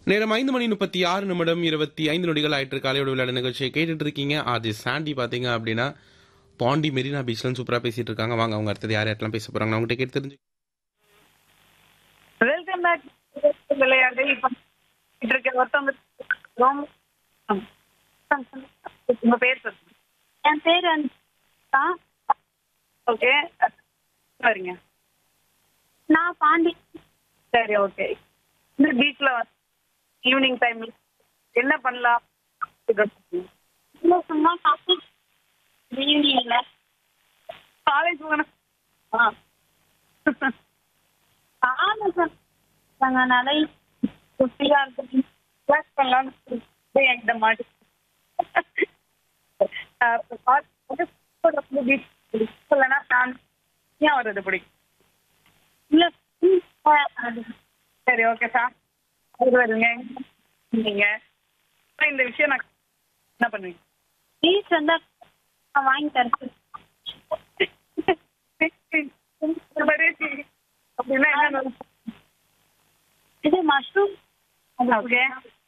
நேரம் ஐந்து மணி முப்பத்தி ஆறு நிமிடம் இருபத்தி ஐந்து நொடிகள் ஆயிட்டு காலையோட விளையாட நிகழ்ச்சியை கேட்டுட்டு இருக்கீங்க அது சாண்டி பாத்தீங்க அப்படின்னா பாண்டி மெரினா பீச்ல சூப்பரா பேசிட்டு இருக்காங்க வாங்க அவங்க அடுத்தது யார் யாரெல்லாம் பேச போறாங்க அவங்ககிட்ட கேட்டு தெரிஞ்சு வெல்கம் பேக் விளையாடு இப்போ இருக்க ஒருத்தவங்க ரொம்ப உங்க பேர் சொல்லுங்க என் பேர் வந்து ஓகே சரிங்க நான் பாண்டி சரி ஓகே இந்த பீச்ல ஈவினிங் டைம்ல என்ன பண்ணலாம் இல்ல சும்மா காஃபி ஈவினிங்ல காலேஜ் போகணும் ஆ ஆமா சார் நாங்க நிறைய குட்டியா இருக்கு கிளாஸ் பண்ணலாம்னு என்கிட்ட மாட்டி பீச் இல்லைன்னா நான் ஏன் வர்றது பிடிக்கும் இல்ல சரி ஓகே சார் அது வருங்க நீங்க அப்புறம் இந்த விஷயம் நான் என்ன பண்ணுவீங்க பீச் வந்தா நான் வாங்கி தரேன் அப்படின்னா என்ன இது மஷ்ரூம் ஓகே